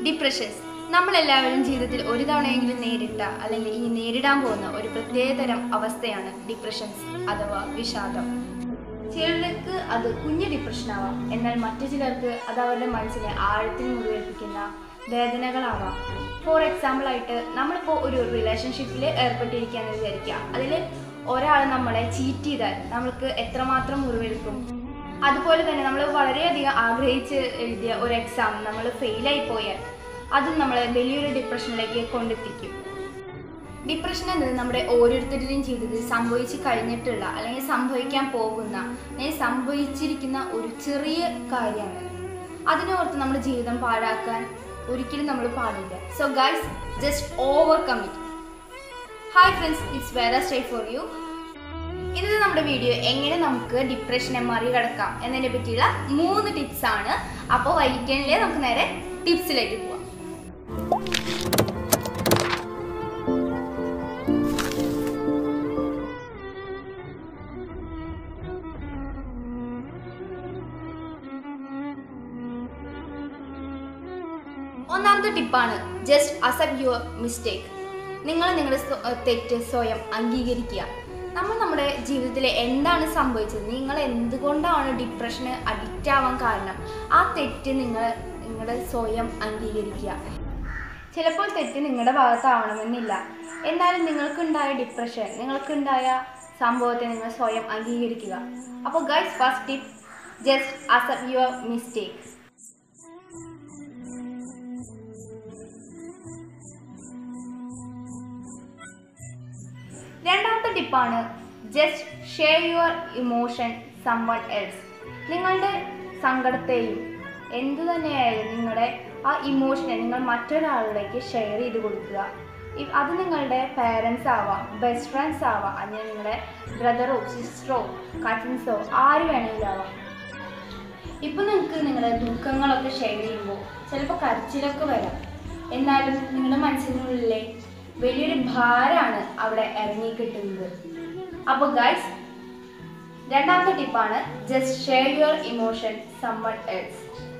depressions നമ്മളെല്ലാവരും ജീവിതത്തിൽ ഒരു തവണയെങ്കിലും നേരിട്ട അല്ലെങ്കിൽ ഇനി നേരിടാൻ പോകുന്ന ഒരു പ്രത്യേകതരം അവസ്ഥയാണ് ഡിപ്രഷൻസ് അഥവാ വിഷാദം ചിലർക്ക് അത് കുഞ്ഞു ഡിപ്രഷൻ ആവാം എന്നാൽ മറ്റു ചിലർക്ക് അത് അവരുടെ മനസ്സിനെ ആഴത്തിൽ മുറിവേൽപ്പിക്കുന്ന വേദനകളാവാം ഫോർ എക്സാമ്പിൾ ആയിട്ട് നമ്മളിപ്പോൾ ഒരു റിലേഷൻഷിപ്പിൽ ഏർപ്പെട്ടിരിക്കുകയെന്ന് വിചാരിക്കുക അതിൽ ഒരാൾ നമ്മളെ ചീറ്റ് ചെയ്താൽ നമ്മൾക്ക് എത്രമാത്രം മുറിവേൽക്കും അതുപോലെ തന്നെ നമ്മൾ വളരെയധികം ആഗ്രഹിച്ച് എഴുതിയ ഒരു എക്സാം നമ്മൾ ഫെയിലായി പോയാൽ അതും നമ്മളെ വലിയൊരു ഡിപ്രഷനിലേക്ക് കൊണ്ടെത്തിക്കും ഡിപ്രഷൻ എന്നത് നമ്മുടെ ഓരോരുത്തരുടെയും ജീവിതത്തിൽ സംഭവിച്ചു കഴിഞ്ഞിട്ടുള്ള അല്ലെങ്കിൽ സംഭവിക്കാൻ പോകുന്ന അല്ലെങ്കിൽ സംഭവിച്ചിരിക്കുന്ന ഒരു ചെറിയ കാര്യമാണ് അതിനോർത്ത് നമ്മുടെ ജീവിതം പാഴാക്കാൻ ഒരിക്കലും നമ്മൾ പാടില്ല so guys just overcome it hi friends it's വേറെ സ്റ്റേ ഫോർ യു ഇന്നത്തെ നമ്മുടെ വീഡിയോ എങ്ങനെ നമുക്ക് ഡിപ്രഷനെ മറികടക്കാം എന്നതിനെ പറ്റിയുള്ള മൂന്ന് ടിപ്സ് ആണ് അപ്പോൾ വൈകിട്ടണിലെ നമുക്ക് നേരെ ടിപ്സിലേക്ക് പോവാം ഒന്നാമത്തെ ടിപ്പാണ് ജസ്റ്റ് അസെപ്റ്റ് യുവർ മിസ്റ്റേക്ക് നിങ്ങൾ നിങ്ങളുടെ സ്വ- ഏർ തെറ്റ് സ്വയം അംഗീകരിക്കുക നമ്മൾ നമ്മുടെ ജീവിതത്തിൽ എന്താണ് സംഭവിച്ചത് നിങ്ങൾ എന്തുകൊണ്ടാണ് ഡിപ്രഷന് അഡിക്റ്റ് ആവാൻ കാരണം ആ തെറ്റ് നിങ്ങൾ നിങ്ങളുടെ സ്വയം അംഗീകരിക്കുക ചിലപ്പോൾ തെറ്റ് നിങ്ങളുടെ ഭാഗത്താവണമെന്നില്ല എന്നാലും നിങ്ങൾക്കുണ്ടായ ഡിപ്രഷൻ നിങ്ങൾക്കുണ്ടായ സംഭവത്തെ നിങ്ങൾ സ്വയം അംഗീകരിക്കുക അപ്പോൾ guys first tip just accept your mistake രണ്ടാമത്തെ ടിപ്പാണ് just share your emotion someone else നിങ്ങളുടെ സങ്കടത്തെയും എന്തു തന്നെയായാലും നിങ്ങളുടെ ആ ഇമോഷനെ നിങ്ങൾ മറ്റൊരാളിലേക്ക് ഷെയർ ചെയ്ത് കൊടുക്കുക ഇ- അത് നിങ്ങളുടെ പേരൻസ് ആവാം ബെസ്റ്റ് ഫ്രണ്ട്സ് ആവാം അല്ലെങ്കിൽ നിങ്ങളുടെ ബ്രദറോ സിസ്റ്ററോ കസിൻസോ ആര് വേണമെങ്കിലും ആവാം ഇപ്പൊ നിങ്ങൾക്ക് നിങ്ങളുടെ ദുഃഖങ്ങളൊക്കെ ഷെയർ ചെയ്യുമ്പോൾ ചിലപ്പോൾ കരച്ചിലൊക്കെ വരാം എന്നാലും നിങ്ങളുടെ മനസ്സിനുള്ളിലെ വലിയൊരു ഭാരമാണ് അവിടെ ഇറങ്ങി കിട്ടുന്നത് അപ്പോൾ ഗൈസ് രണ്ടാമത്തെ ടിപ്പാണ് just share your emotion someone else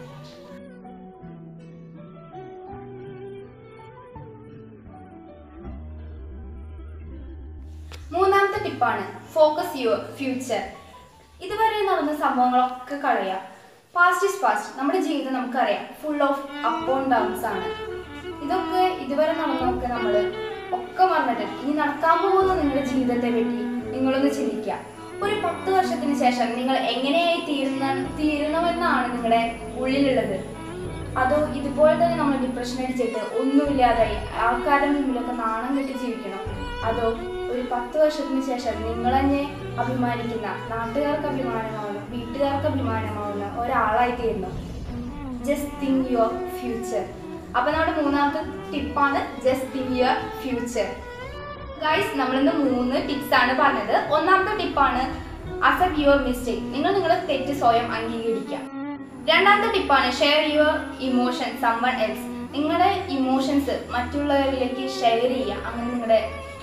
മൂന്നാമത്തെ ടിപ്പാണ് ഫോക്കസ് യുവർ ഫ്യൂച്ചർ ഇതുവരെ നടന്ന സംഭവങ്ങളൊക്കെ കളയാം പാസ്റ്റ് ഇസ് പാസ്റ്റ് നമ്മുടെ ജീവിതം നമുക്കറിയാം full of up and downs ആണ് ഇതൊക്കെ ഇതുവരെ നടന്നതൊക്കെ നമ്മൾ ഒക്കെ മറന്നിട്ട് ഇനി നടക്കാൻ പോകുന്ന നിങ്ങളുടെ ജീവിതത്തെ പറ്റി നിങ്ങളൊന്ന് ചിന്തിക്കുക ഒരു പത്ത് വർഷത്തിന് ശേഷം നിങ്ങൾ എങ്ങനെയായി തീരുന്ന തീരണമെന്നാണ് നിങ്ങളുടെ ഉള്ളിലുള്ളത് അതോ ഇതുപോലെ തന്നെ നമ്മൾ ഡിപ്രഷൻ അടിച്ചിട്ട് ഒന്നുമില്ലാതായി ആൾക്കാരുടെ മുമ്പിലൊക്കെ നാണം കെട്ടി ജീവിക്കണം അതോ ഒരു പത്ത് വർഷത്തിന് ശേഷം നിങ്ങൾ തന്നെ അഭിമാനിക്കുന്ന നാട്ടുകാർക്ക് അഭിമാനമാവുന്ന വീട്ടുകാർക്ക് അഭിമാനമാവുന്ന ഒരാളായി തീരുന്നു ജസ്റ്റ് തിങ്ക് യുവർ ഫ്യൂച്ചർ അപ്പൊ നമ്മുടെ മൂന്നാമത്തെ ടിപ്പാണ് just think your future guys നമ്മളിന്ന് മൂന്ന് ടിപ്സ് ആണ് പറഞ്ഞത് ഒന്നാമത്തെ ടിപ്പാണ് അസെപ്റ്റ് യുവർ മിസ്റ്റേക്ക് നിങ്ങൾ നിങ്ങളുടെ തെറ്റ് സ്വയം അംഗീകരിക്കുക രണ്ടാമത്തെ ടിപ്പാണ് share your emotion someone else നിങ്ങളുടെ ഇമോഷൻസ് മറ്റുള്ളവരിലേക്ക് ഷെയർ ചെയ്യുക അങ്ങനെ നിങ്ങളുടെ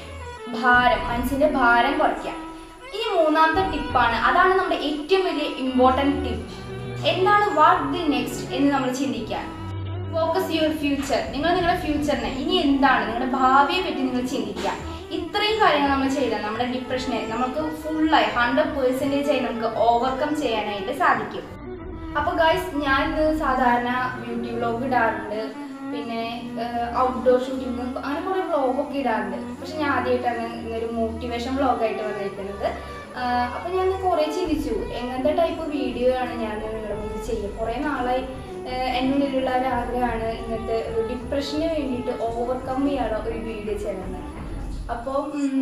ഭാരം മനസ്സിന്റെ ഭാരം കുറയ്ക്കുക ഇനി മൂന്നാമത്തെ ടിപ്പാണ് അതാണ് നമ്മുടെ ഏറ്റവും വലിയ ഇമ്പോർട്ടൻറ്റ് ടിപ്പ് എന്താണ് വാട്ട് ദി നെക്സ്റ്റ് എന്ന് നമ്മൾ ചിന്തിക്കുക ഫോക്കസ് യുവർ ഫ്യൂച്ചർ നിങ്ങൾ നിങ്ങളുടെ ഫ്യൂച്ചറിനെ ഇനി എന്താണ് നിങ്ങളുടെ ഭാവിയെ പറ്റി നിങ്ങൾ ചിന്തിക്കുക ഇത്രയും കാര്യങ്ങൾ നമ്മൾ ചെയ്താൽ നമ്മുടെ ഡിപ്രഷനെ നമുക്ക് ഫുള്ളായി ഹൺഡ്രഡ് പേഴ്സൻറ്റേജ് ആയി നമുക്ക് ഓവർകം ചെയ്യാനായിട്ട് സാധിക്കും അപ്പോൾ ഗായ്സ് ഞാൻ ഇന്ന് സാധാരണ ബ്യൂട്ടി വ്ലോഗ് ഇടാറുണ്ട് പിന്നെ ഔട്ട്ഡോർ ഷൂട്ടിംഗ് അങ്ങനെ കുറേ വ്ളോഗൊക്കെ ഇടാറുണ്ട് പക്ഷെ ഞാൻ ആദ്യമായിട്ടാണ് ഇന്നൊരു മോട്ടിവേഷൻ വ്ളോഗായിട്ട് വന്നിരിക്കുന്നത് അപ്പോൾ ഞാൻ കുറേ ചിന്തിച്ചു എങ്ങനത്തെ ടൈപ്പ് വീഡിയോ ആണ് ഞാൻ നിങ്ങളുടെ മുന്നിൽ ചെയ്യുക കുറേ നാളായി ആഹ് എന്നുള്ളിലുള്ള ഒരു ആഗ്രഹമാണ് ഇങ്ങനത്തെ ഒരു ഡിപ്രഷന് വേണ്ടിയിട്ട് ഓവർകം ചെയ്യാനുള്ള ഒരു വീഡിയോ ചെയ്യുന്നത് അപ്പോൾ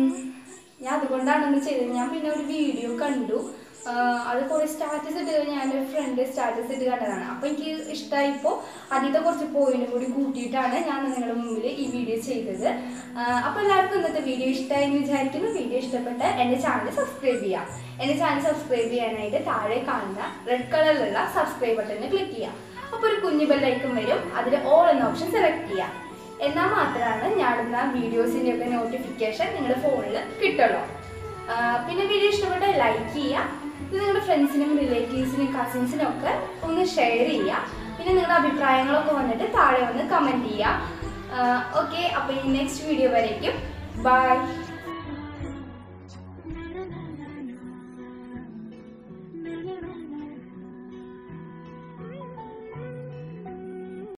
ഞാൻ അതുകൊണ്ടാണ് ഇന്ന് ചെയ്തത് ഞാൻ പിന്നെ ഒരു വീഡിയോ കണ്ടു ആഹ് അത് കുറേ സ്റ്റാറ്റസ് ഇട്ട് ഞാൻ എൻ്റെ ഫ്രണ്ട് സ്റ്റാറ്റസ് ഇട്ട് കണ്ടതാണ് അപ്പോൾ എനിക്ക് ഇഷ്ടമായിപ്പോൾ അതിൻ്റെ കുറച്ച് പോയിന്റ് കൂടി കൂട്ടിയിട്ടാണ് ഞാൻ നിങ്ങളുടെ മുമ്പിൽ ഈ വീഡിയോ ചെയ്തത് അപ്പോൾ എല്ലാവർക്കും ഇന്നത്തെ വീഡിയോ ഇഷ്ടമായി എന്ന് വിചാരിക്കുന്നു വീഡിയോ ഇഷ്ടപ്പെട്ട എൻ്റെ ചാനൽ സബ്സ്ക്രൈബ് ചെയ്യാം എൻ്റെ ചാനൽ സബ്സ്ക്രൈബ് ചെയ്യാനായിട്ട് താഴെ കാണുന്ന റെഡ് കളറിലുള്ള സബ്സ്ക്രൈബ് ബട്ടണിൽ ക്ലിക്ക് ചെയ്യാം അപ്പോൾ ഒരു കുഞ്ഞു ബെല്ലൈക്കൺ വരും അതിൽ ഓൾ എന്ന ഓപ്ഷൻ സെലക്ട് ചെയ്യാം എന്നാൽ മാത്രമാണ് ഞാനിടുന്ന വീഡിയോസിൻ്റെ ഒക്കെ നോട്ടിഫിക്കേഷൻ നിങ്ങളുടെ ഫോണിൽ കിട്ടുള്ളൂ ആ, പിന്നെ വീഡിയോ ഇഷ്ടപ്പെട്ട ലൈക്ക് ചെയ്യുക ഇത് നിങ്ങളുടെ ഫ്രണ്ട്സിനും റിലേറ്റീവ്സിനും കസിൻസിനും ഒക്കെ ഒന്ന് ഷെയർ ചെയ്യുക പിന്നെ നിങ്ങളുടെ അഭിപ്രായങ്ങളൊക്കെ വന്നിട്ട് താഴെ വന്ന് കമൻറ്റ് ചെയ്യുക ഓക്കെ അപ്പോൾ ഈ നെക്സ്റ്റ് വീഡിയോ വരേക്കും ബൈ